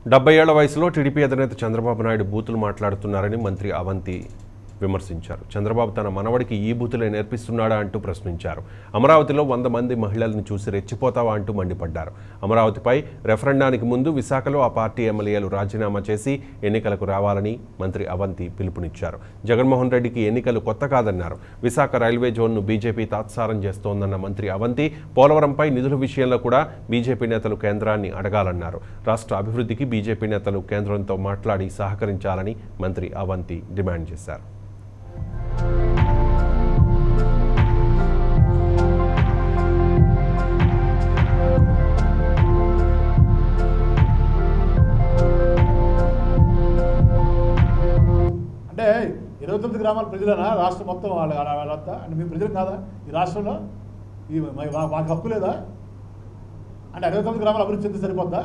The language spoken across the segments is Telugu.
డెబ్బై ఏళ్ల వయసులో టీడీపీ అధినేత చంద్రబాబు నాయుడు బూతులు మాట్లాడుతున్నారని మంత్రి అవంతి విమర్శించారు చంద్రబాబు తన మనవడికి ఈ బూతులే నేర్పిస్తున్నాడా అంటూ ప్రశ్నించారు అమరావతిలో వంద మంది మహిళలను చూసి రెచ్చిపోతావా అంటూ మండిపడ్డారు అమరావతిపై రెఫరెండానికి ముందు విశాఖలో ఆ పార్టీ ఎమ్మెల్యేలు రాజీనామా చేసి ఎన్నికలకు రావాలని మంత్రి అవంతి పిలుపునిచ్చారు జగన్మోహన్ రెడ్డికి ఎన్నికలు కొత్త కాదన్నారు విశాఖ రైల్వే జోన్ను బీజేపీ తాత్సారం చేస్తోందన్న మంత్రి అవంతి పోలవరంపై నిధుల విషయంలో కూడా బీజేపీ నేతలు కేంద్రాన్ని అడగాలన్నారు రాష్ట్ర అభివృద్ధికి బీజేపీ నేతలు కేంద్రంతో మాట్లాడి సహకరించాలని మంత్రి అవంతి డిమాండ్ చేశారు అంటే ఇరవై తొమ్మిది గ్రామాల ప్రజలేనా రాష్ట్రం మొత్తం వాళ్ళ వాళ్ళ- వాళ్ళంతా అంటే మీ ప్రజలు కాదా ఈ రాష్ట్రంలో ఈ మా- మా- మాకు హక్కు లేదా అంటే ఇరవై తొమ్మిది గ్రామాలు అభివృద్ధి చెంది సరిపోద్దా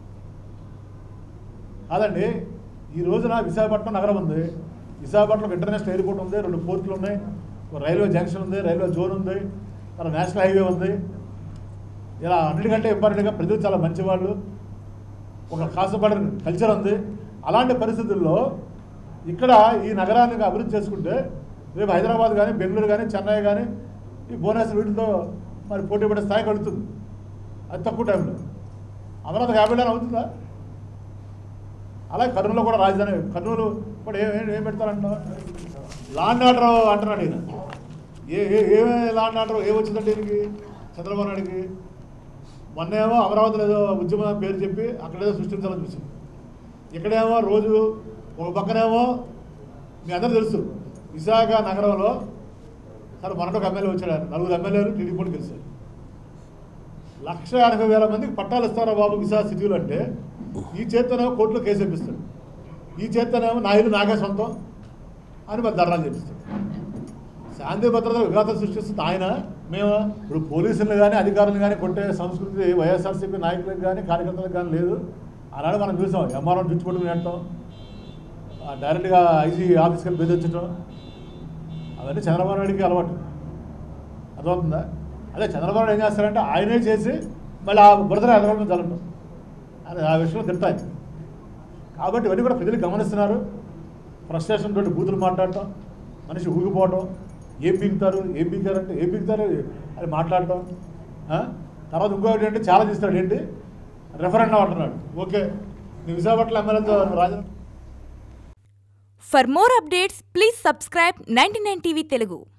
కాదండి ఈ రోజున విశాఖపట్నం నగరం ఉంది విశాఖపట్నం ఇంటర్నేషనల్ ఎయిర్పోర్ట్ ఉంది రెండు పోర్టులు ఉన్నాయి ఒక రైల్వే జంక్షన్ ఉంది రైల్వే జోన్ ఉంది తర్వాత నేషనల్ హైవే ఉంది ఇలా అన్నిటికంటే ఇంపార్టెంట్గా ప్రజలు చాలా మంచివాళ్ళు ఒక కాసుపడ కల్చర్ ఉంది అలాంటి పరిస్థితుల్లో ఇక్కడ ఈ నగరాన్ని అభివృద్ధి చేసుకుంటే రేపు హైదరాబాద్ కానీ బెంగళూరు కానీ చెన్నై కానీ ఈ బోనస్ వీటితో మరి పోటీ పడే స్థాయికి వెళుతుంది అది తక్కువ టైంలో అమరావతి యాభై ఏళ్ళని అవుతుందా అలాగే కర్నూలులో కూడా రాజధాని కర్నూలు కూడా ఏం ఏం- ఏం పెడతారంటున్నావు లాండ్ ఆర్డర్ అంటున్నాడు ఈయన ఏ ఏ- ఏమే లాండ్ ఆర్డర్ ఏమొచ్చిందంటే ఈయనకి చంద్రబాబు నాయుడికి మొన్నేమో అమరావతిలో ఏదో ఉద్యమం పేరు చెప్పి అక్కడేదో సృష్టించాలని చూసింది ఇక్కడేమో రోజు ఒక పక్కనేమో మీ అందరూ తెలుసు విశాఖ నగరంలో సరే మొన్నటి ఒక ఎమ్మెల్యే వచ్చాడు ఆయన. నలుగురు ఎమ్మెల్యేలు టీడీపీ కూడా గెలిచారు లక్ష ఎనభై వేల మందికి పట్టాలు ఇస్తారా బాబు విశాఖ సిటీలు అంటే ఈ చేత్తనేమో కోర్టులో కేసు వేపిస్తాడు ఈ చేత్తనేమో నా ఇల్లు నాకే సొంతం అని మరి ధర్నాలు చేపిస్తాడు శాంతి భద్రత విఘాతం సృష్టిస్తుంది ఆయన మేము ఇప్పుడు పోలీసులు కానీ అధికారులు కానీ కొట్టే సంస్కృతి వైఎస్ఆర్సీపీ నాయకులకు కానీ కార్యకర్తలకు కానీ లేదు ఆనాడు మనం చూసాం ఎంఆర్ఓ జుట్టు పట్టుకుని పెట్టడం ఆ డైరెక్ట్గా ఐజీ ఆఫీస్కి వెళ్ళి బెదిరించడం అవన్నీ చంద్రబాబు నాయుడికి అలవాటు అర్థమవుతుందా అదే చంద్రబాబు నాయుడు ఏం చేస్తారంటే ఆయనే చేసి మళ్ళీ ఆ బురదలో ఎదగడం జరగడం అది ఆ విషయంలో తింటాయి కాబట్టి ఇవన్నీ కూడా ప్రజలు గమనిస్తున్నారు ఫ్రస్ట్రేషన్ తోటి బూతులు మాట్లాడటం మనిషి ఊగిపోవటం ఏం పీకుతారు ఏం పీకారంటే ఏం పీకుతారు అది మాట్లాడటం ఆ? తర్వాత ఇంకొకటి ఏంటి చాలా తీస్తాడు ఏంటి రెఫరెండం అంటున్నాడు ఓకే నీ విశాఖపట్నం ఎమ్మెల్యేతో రాజీనామా For more updates, please subscribe 99 TV Telugu.